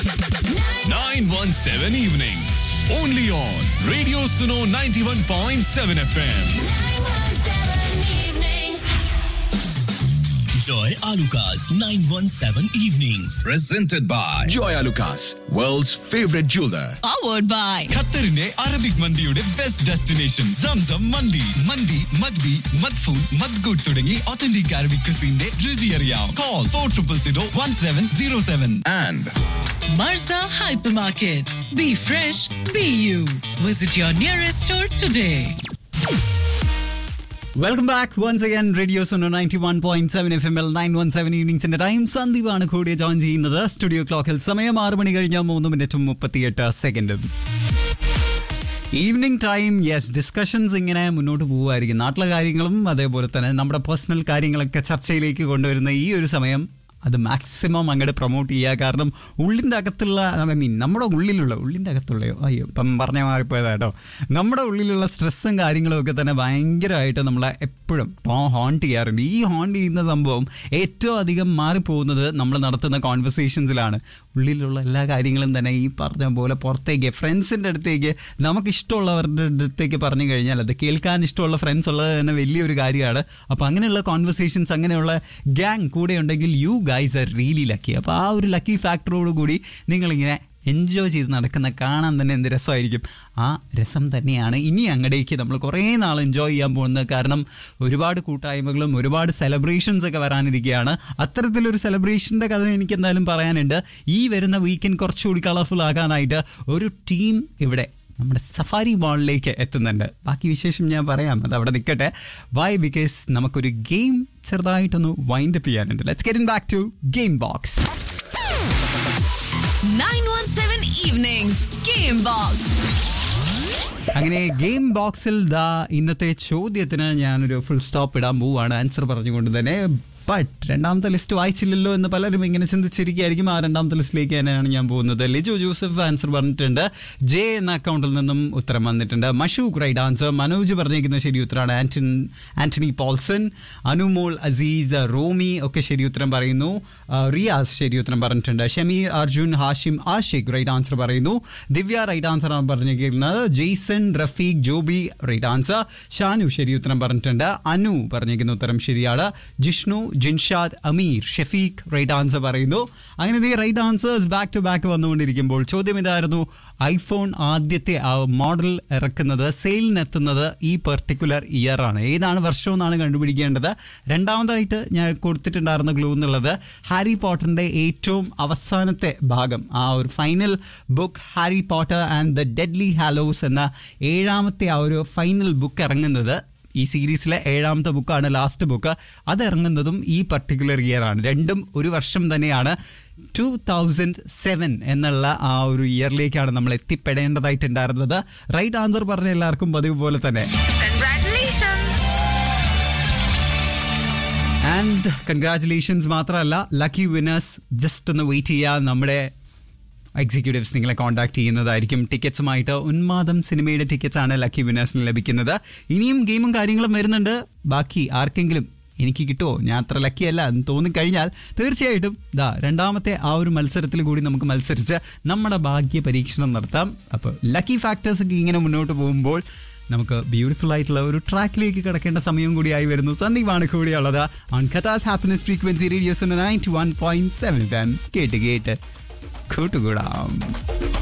917 evenings. Only on Radio Suno 91.7 FM. Joy Alukas 917 Evenings. Presented by Joy Lucas, world's favorite jeweler. powered by ഖത്തറിന്റെ Arabic മന്തിയുടെ best destination Zamzam mandi mandi madbi madfoon മദ്ഗുഡ് തുടങ്ങി authentic Arabic ക്രിസിന്റെ രുചി അറിയാം call for triple zero one seven zero seven And Marza Hypermarket. Be fresh, be you. Visit your nearest store today. Welcome back once again radio Suno ninety one point seven F M L nine one seven ഈവനിങ്സിന്റെ time സന്ദീപാണ് കൂടിയ join ചെയ്യുന്നത് studio ക്ലോക്കിൽ സമയം ആറ് മണി കഴിഞ്ഞ മൂന്ന് മിനിറ്റും മുപ്പത്തിയെട്ട് സെക്കൻഡും ഈവനിങ് ടൈം യെസ് ഡിസ്കഷൻസ് ഇങ്ങനെ മുന്നോട്ട് പോവുമായിരിക്കും നാട്ടിലെ കാര്യങ്ങളും അതേപോലെ തന്നെ നമ്മുടെ പേഴ്സണൽ കാര്യങ്ങളൊക്കെ ചർച്ചയിലേക്ക് കൊണ്ടുവരുന്ന ഈ ഒരു സമയം അത് മാക്സിമം അങ്ങോട്ട് പ്രൊമോട്ട് ചെയ്യുക കാരണം ഉള്ളിൻ്റെ അകത്തുള്ള ഐ മീൻ നമ്മുടെ ഉള്ളിലുള്ള ഉള്ളിൻ്റെ അകത്തുള്ളയോ അയ്യോ ഇപ്പം പറഞ്ഞ മാറിപ്പോയതാ കേട്ടോ നമ്മുടെ ഉള്ളിലുള്ള സ്ട്രെസ്സും കാര്യങ്ങളും ഒക്കെ തന്നെ ഭയങ്കരമായിട്ട് നമ്മളെ എപ്പോഴും ഹോണ്ട് ചെയ്യാറുണ്ട് ഈ ഹോണ്ട് ചെയ്യുന്ന സംഭവം ഏറ്റവും അധികം മാറിപ്പോകുന്നത് നമ്മൾ നടത്തുന്ന കോൺവെർസേഷൻസിലാണ് ഉള്ളിലുള്ള എല്ലാ കാര്യങ്ങളും തന്നെ ഈ പറഞ്ഞ പോലെ പുറത്തേക്ക് ഫ്രണ്ട്സിൻ്റെ അടുത്തേക്ക് നമുക്ക് ഇഷ്ടമുള്ളവരുടെ അടുത്തേക്ക് പറഞ്ഞു കഴിഞ്ഞാൽ അത് കേൾക്കാൻ ഇഷ്ടമുള്ള ഫ്രണ്ട്സ് ഉള്ളത് തന്നെ വലിയൊരു കാര്യമാണ് അപ്പോൾ അങ്ങനെയുള്ള കോൺവെർസേഷൻസ് അങ്ങനെയുള്ള ഗ്യാങ് കൂടെ ഉണ്ടെങ്കിൽ you guys are really lucky അപ്പോൾ ആ ഒരു ലക്കി ഫാക്ടറോട് കൂടി നിങ്ങളിങ്ങനെ എൻജോയ് ചെയ്ത് നടക്കുന്ന കാണാൻ തന്നെ എന്ത് രസമായിരിക്കും ആ രസം തന്നെയാണ് ഇനി അങ്ങടേക്ക് നമ്മൾ കുറേ നാൾ എൻജോയ് ചെയ്യാൻ പോകുന്നത് കാരണം ഒരുപാട് കൂട്ടായ്മകളും ഒരുപാട് സെലിബ്രേഷൻസ് ഒക്കെ വരാനിരിക്കുകയാണ് അത്തരത്തിലൊരു സെലിബ്രേഷൻ്റെ കഥ എനിക്ക് എന്തായാലും പറയാനുണ്ട് ഈ വരുന്ന വീക്കെൻഡ് കുറച്ചുകൂടി കളർഫുൾ ആകാനായിട്ട് ഒരു ടീം ഇവിടെ നമ്മുടെ സഫാരി മോളിലേക്ക് എത്തുന്നുണ്ട് ബാക്കി വിശേഷം ഞാൻ പറയാം അത് അവിടെ നിൽക്കട്ടെ വൈ ബിക്കോസ് നമുക്കൊരു ഗെയിം ചെറുതായിട്ടൊന്ന് വൈൻഡ് അപ്പ് ചെയ്യാനുണ്ട് let's get back to game box 917 Evenings Game Box. അങ്ങനെ ഗെയിം ബോക്സിൽ ദാ ഇന്നത്തെ ചോദ്യത്തിന് ഞാനൊരു ഫുൾ സ്റ്റോപ്പ് ഇടാൻ പോവാണ് ആൻസർ പറഞ്ഞുകൊണ്ട് തന്നെ ബട്ട് രണ്ടാമത്തെ ലിസ്റ്റ് വായിച്ചില്ലല്ലോ എന്ന് പലരും ഇങ്ങനെ ചിന്തിച്ചിരിക്കുകയായിരിക്കും ആ രണ്ടാമത്തെ ലിസ്റ്റിലേക്ക് തന്നെയാണ് ഞാൻ പോകുന്നത് ലിജു ജോസഫ് ആൻസർ പറഞ്ഞിട്ടുണ്ട് ജെ എന്ന അക്കൗണ്ടിൽ നിന്നും ഉത്തരം വന്നിട്ടുണ്ട് മഷൂഖ് റൈറ്റ് ആൻസർ മനോജ് പറഞ്ഞിരിക്കുന്ന ശരി ഉത്തരമാണ് ആന്റൺ ആന്റണി പോൾസൺ അനുമോൾ അസീസ് റോമി ഒക്കെ ശരി ഉത്തരം പറയുന്നു ആ, റിയാസ് ശരി ഉത്തരം പറഞ്ഞിട്ടുണ്ട് ഷമീർ അർജുൻ ഹാഷിം ആഷിഖ് റൈറ്റ് ആൻസർ പറയുന്നു ദിവ്യ റൈറ്റ് ആൻസർ ആണ് പറഞ്ഞിരിക്കുന്നത് ജെയ്സൺ റഫീഖ് ജോബി റൈറ്റ് ആൻസർ ഷാനു ശരി ഉത്തരം പറഞ്ഞിട്ടുണ്ട് അനു പറഞ്ഞിരിക്കുന്ന ഉത്തരം ശരിയാണ് ജിഷ്ണു ജിൻഷാദ് അമീർ ഷഫീഖ് റൈറ്റ് ആൻസർ പറയുന്നു അങ്ങനെ ഈ right answers back to back വന്നുകൊണ്ടിരിക്കുമ്പോൾ ചോദ്യം ഇതായിരുന്നു ഐഫോൺ ആദ്യത്തെ ആ മോഡൽ ഇറക്കുന്നത് സെയിലിനെത്തുന്നത് ഈ പെർട്ടിക്കുലർ ഇയർ ആണ് ഏതാണ് വർഷം എന്നാണ് കണ്ടുപിടിക്കേണ്ടത് രണ്ടാമതായിട്ട് ഞാൻ കൊടുത്തിട്ടുണ്ടായിരുന്ന ഗ്ലൂ എന്നുള്ളത് ഹാരി പോട്ടറിന്റെ ഏറ്റവും അവസാനത്തെ ഭാഗം ആ ഒരു final book Harry Potter and the deathly hallows എന്ന ഏഴാമത്തെ ആ ഒരു ഫൈനൽ ബുക്ക് ഇറങ്ങുന്നത് ഈ സീരീസിലെ ഏഴാമത്തെ ബുക്കാണ് ലാസ്റ്റ് ബുക്ക് അത് ഇറങ്ങുന്നതും ഈ പർട്ടിക്കുലർ ഇയർ ആണ് രണ്ടും ഒരു വർഷം തന്നെയാണ് ടു തൗസൻഡ് സെവൻ എന്നുള്ള ആ ഒരു ഇയറിലേക്കാണ് നമ്മൾ എത്തിപ്പെടേണ്ടതായിട്ടുണ്ടായിരുന്നത് റൈറ്റ് ആൻസർ പറഞ്ഞ എല്ലാവർക്കും പതിവ് പോലെ തന്നെ ആൻഡ് കൺഗ്രാറ്റുലേഷൻസ് മാത്രമല്ല ലക്കി വിന്നേഴ്സ് ജസ്റ്റ് ഒന്ന് വെയിറ്റ് ചെയ്യുക നമ്മുടെ എക്സിക്യൂട്ടീവ്സ് നിങ്ങളെ കോൺടാക്ട് ചെയ്യുന്നതായിരിക്കും ടിക്കറ്റ്സുമായിട്ട് ഉന്മാദം സിനിമയുടെ ടിക്കറ്റ്സ് ആണ് ലക്കി വിന്നേഴ്സിന് ലഭിക്കുന്നത് ഇനിയും ഗെയിമും കാര്യങ്ങളും വരുന്നുണ്ട് ബാക്കി ആർക്കെങ്കിലും എനിക്ക് കിട്ടുമോ ഞാൻ അത്ര ലക്കി അല്ല എന്ന് തോന്നിക്കഴിഞ്ഞാൽ തീർച്ചയായിട്ടും ദാ രണ്ടാമത്തെ ആ ഒരു മത്സരത്തിൽ കൂടി നമുക്ക് മത്സരിച്ച് നമ്മുടെ ഭാഗ്യ പരീക്ഷണം നടത്താം അപ്പോൾ ലക്കി ഫാക്ടേഴ്സ് ഒക്കെ ഇങ്ങനെ മുന്നോട്ട് പോകുമ്പോൾ നമുക്ക് ബ്യൂട്ടിഫുൾ ആയിട്ടുള്ള ഒരു ട്രാക്കിലേക്ക് കിടക്കേണ്ട സമയം കൂടിയായി വരുന്നു സന്ദീപാണ് കൂടിയുള്ളത് on Qatar's happiness frequency radios ninety one point seven കേട്ട് കേട്ട് കൂട്ടുകൂടാം